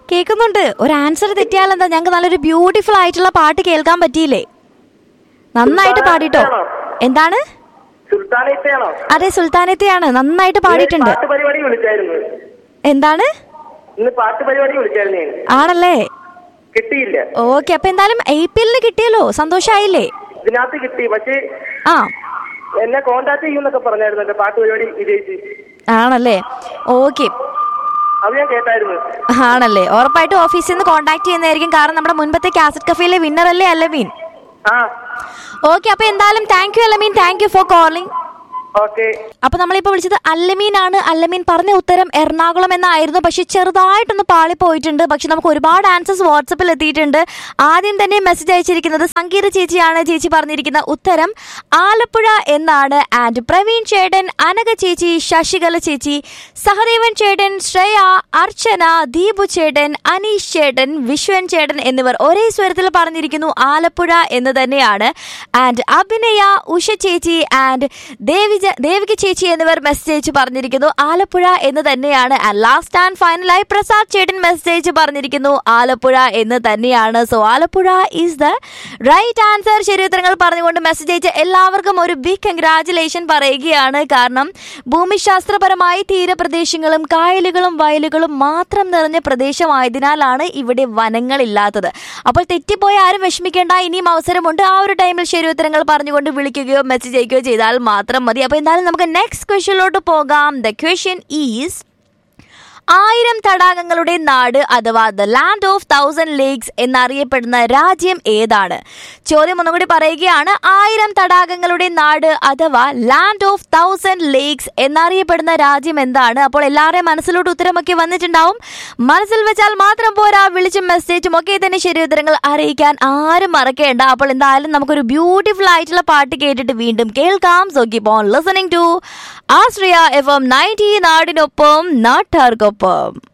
കേൾക്കുന്നുണ്ട് ഒരു ആൻസർ തെറ്റിയാൽ എന്താ ഞങ്ങൾക്ക് നല്ലൊരു ബ്യൂട്ടിഫുൾ ആയിട്ടുള്ള പാട്ട് കേൾക്കാൻ പറ്റിയില്ലേ നന്നായിട്ട് പാടിട്ടോ എന്താണ് സുൽത്താനേറ്റയാണോ അതെ സുൽത്താനത്തെയാണ് നന്നായിട്ട് പാടിയിട്ടുണ്ട് പാട്ട് പരിപാടി വിളിച്ചായിരുന്നു എന്താണ് ഇന്ന് പാട്ട് പരിപാടി വിളിച്ചായിരുന്നു ഞാൻ ആണല്ലേ കിട്ടിയില്ല ഓക്കെ അപ്പൊ എന്തായാലും എ പി എല്ലിന് കിട്ടിയല്ലോ സന്തോഷായില്ലേ ഇതിനകത്ത് കിട്ടി പക്ഷേ ആ എന്നെ കോണ്ടാക്ട് ചെയ്യുന്നൊക്കെ പറഞ്ഞായിരുന്നു എന്റെ പാട്ട് പരിപാടി വിജയിച്ച് ആണല്ലേ ഓക്കെ അത് ഞാൻ കേട്ടായിരുന്നു ആണല്ലേ ഉറപ്പായിട്ടും ഓഫീസിൽ നിന്ന് കോൺടാക്ട് ചെയ്യുന്നതായിരിക്കും കാരണം നമ്മുടെ മുൻപത്തെ കാസറ്റ് കഫേയിലെ വിന്നർ അല്ലേ അല്ലമീൻ ആ ഓക്കെ അപ്പൊ എന്തായാലും thank you Alameen thank you for calling okay അപ്പൊ നമ്മളിപ്പോ വിളിച്ചത് അല്ലമീൻ ആണ് അല്ലമീൻ പറഞ്ഞ ഉത്തരം എറണാകുളം എന്നായിരുന്നു പക്ഷെ ചെറുതായിട്ടൊന്ന് പാളി പോയിട്ടുണ്ട് പക്ഷെ നമുക്ക് ഒരുപാട് ആൻസേഴ്സ് വാട്സപ്പിൽ എത്തിയിട്ടുണ്ട് ആദ്യം തന്നെ മെസ്സേജ് അയച്ചിരിക്കുന്നത് സംഗീത ചേച്ചിയാണ് ചേച്ചി പറഞ്ഞിരിക്കുന്ന ഉത്തരം ആലപ്പുഴ എന്നാണ് ആൻഡ് പ്രവീൺ ചേട്ടൻ അനഘ ചേച്ചി ശശികല ചേച്ചി സഹദേവൻ ചേട്ടൻ ശ്രേയ അർച്ചന ദീപു ചേട്ടൻ അനീഷ് ചേട്ടൻ വിശ്വൻ ചേട്ടൻ എന്നിവർ ഒരേ സ്വരത്തിൽ പറഞ്ഞിരിക്കുന്നു ആലപ്പുഴ എന്ന് തന്നെയാണ് ആൻഡ് അഭിനയ ഉഷ ചേച്ചി ആൻഡ് ദേവിജ ദേവിക ചേച്ചി എന്നിവർ മെസ്സേജ് പറഞ്ഞിരിക്കുന്നു ആലപ്പുഴ എന്ന് തന്നെയാണ് ആൻഡ് ലാസ്റ്റ് ആൻഡ് ഫൈനലായി പ്രസാദ് ചേട്ടൻ മെസ്സേജ് പറഞ്ഞിരിക്കുന്നു ആലപ്പുഴ എന്ന് തന്നെയാണ് so Alappuzha is the right answer ശരി ഉത്തരങ്ങൾ പറഞ്ഞുകൊണ്ട് മെസ്സേജ് അയച്ച എല്ലാവർക്കും ഒരു ബിഗ് കൺഗ്രാറ്റുലേഷൻ പറയുകയാണ് കാരണം ഭൂമിശാസ്ത്രപരമായി തീരപ്രദേശങ്ങളും കായലുകളും വയലുകളും മാത്രം നിറഞ്ഞ പ്രദേശമായതിനാലാണ് ഇവിടെ വനങ്ങളില്ലാത്തത് അപ്പോൾ തെറ്റിപ്പോയ ആരും വിഷമിക്കേണ്ട ഇനിയും അവസരമുണ്ട് ആ ഒരു ടൈമിൽ ശരി ഉത്തരങ്ങൾ പറഞ്ഞുകൊണ്ട് വിളിക്കുകയോ മെസ്സേജ് അയക്കുകയോ ചെയ്താൽ മാത്രം മതി അപ്പോൾ എന്തായാലും നമുക്ക് നെക്സ്റ്റ് ക്വസ്റ്റ്യനിലോട്ട് പോകാം ദ ക്വസ്റ്റ്യൻ ഈസ് ആയിരം തടാകങ്ങളുടെ നാട് അഥവാ the land of thousand lakes എന്നറിയപ്പെടുന്ന രാജ്യം ഏതാണ് ചോദ്യം ഒന്നുകൂടി പറയുകയാണ് ആയിരം തടാകങ്ങളുടെ നാട് അഥവാ ലാൻഡ് ഓഫ് തൗസൻഡ് ലേക്സ് എന്നറിയപ്പെടുന്ന രാജ്യം എന്താണ് അപ്പോൾ എല്ലാവരുടെയും മനസ്സിലോട്ട് ഉത്തരമൊക്കെ വന്നിട്ടുണ്ടാവും മനസ്സിൽ വെച്ചാൽ മാത്രം പോരാ വിളിച്ചും മെസ്സേജും ഒക്കെ തന്നെ ശരി ഉത്തരങ്ങൾ അറിയിക്കാൻ ആരും മറക്കേണ്ട അപ്പോൾ എന്തായാലും നമുക്കൊരു ബ്യൂട്ടിഫുൾ ആയിട്ടുള്ള പാട്ട് കേട്ടിട്ട് വീണ്ടും കേൾക്കാം so keep on listening to Ashraya F M ninety നാടിനൊപ്പം നാട്ടാർക്കൊപ്പം